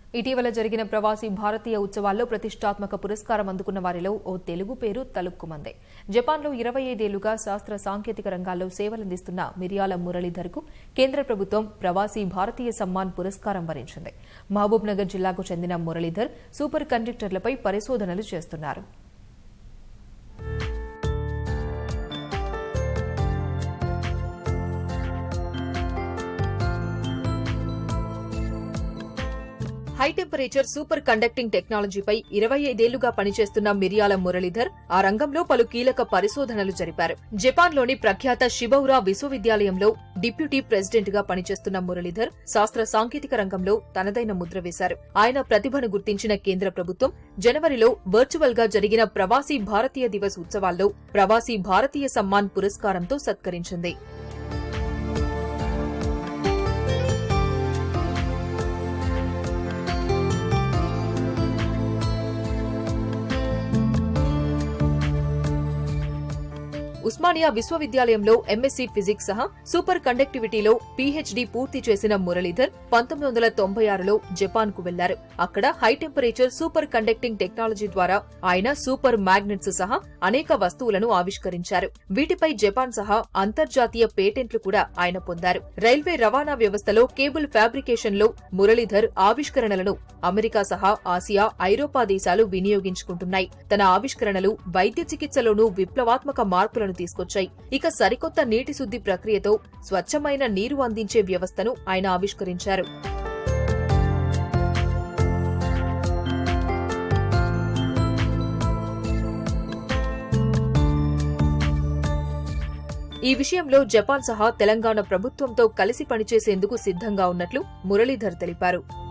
ఇటీవల జరిగిన ప్రవాసీ భారతీయ ఉత్సవాల్లో ప్రతిష్టాత్మక పురస్కారం అందుకున్న వారిలో ఓ తెలుగు పేరు తలుక్కుమందే జపాన్లో ఇరవై ఐదేళ్లుగా శాస్త్ర సాంకేతిక రంగాల్లో సేవలందిస్తున్న మిరియాల మురళీధర్కు కేంద్ర ప్రభుత్వం ప్రవాసీ భారతీయ సమ్మాన్ పురస్కారం వరించింది మహబూబ్ నగర్ జిల్లాకు చెందిన మురళీధర్ సూపర్ కండక్టర్లపై పరిశోధనలు చేస్తున్నారు హై టెంపరేచర్ సూపర్ కండక్టింగ్ టెక్నాలజీపై ఇరవై ఐదేళ్లుగా పనిచేస్తున్న మిరియాల మురళీధర్ ఆ రంగంలో పలు కీలక పరిశోధనలు జరిపారు జపాన్లోని ప్రఖ్యాత షిబౌరా విశ్వవిద్యాలయంలో డిప్యూటీ ప్రెసిడెంట్ గా పనిచేస్తున్న మురళీధర్ శాస్త్ర సాంకేతిక రంగంలో తనదైన ముద్ర వేశారు ఆయన ప్రతిభను గుర్తించిన కేంద్ర ప్రభుత్వం జనవరిలో వర్చువల్ గా జరిగిన ప్రవాసీ భారతీయ దివస్ ఉత్సవాల్లో ప్రవాసీ భారతీయ సమ్మాన్ పురస్కారంతో సత్కరించింది ఉస్మానియా విశ్వవిద్యాలయంలో ఎంఎస్సీ ఫిజిక్స్ సహా సూపర్ కండక్టివిటీలో పీహెచ్డీ పూర్తి చేసిన మురళీధర్ పంతొమ్మిది వందల తొంభై ఆరులో జపాన్ కు వెళ్లారు అక్కడ high temperature superconducting technology ద్వారా ఆయన సూపర్ మ్యాగ్నెట్స్ సహా అనేక వస్తువులను ఆవిష్కరించారు వీటిపై జపాన్ సహా అంతర్జాతీయ పేటెంట్లు కూడా ఆయన పొందారు రైల్వే రవాణా వ్యవస్థలో కేబుల్ ఫ్యాబ్రికేషన్ లో మురళీధర్ ఆవిష్కరణలను అమెరికా సహా ఆసియా ఐరోపా దేశాలు వినియోగించుకుంటున్నాయి తన ఆవిష్కరణలు వైద్య చికిత్సలోనూ విప్లవాత్మక మార్పులను తీసుకొచ్చాయి ఇక సరికొత్త నీటి శుద్ధి ప్రక్రియతో స్వచ్ఛమైన నీరు అందించే వ్యవస్థను ఆయన ఆవిష్కరించారు ఈ విషయంలో జపాన్ సహా తెలంగాణ ప్రభుత్వంతో కలిసి పనిచేసేందుకు సిద్ధంగా ఉన్నట్లు మురళీధర్ తెలిపారు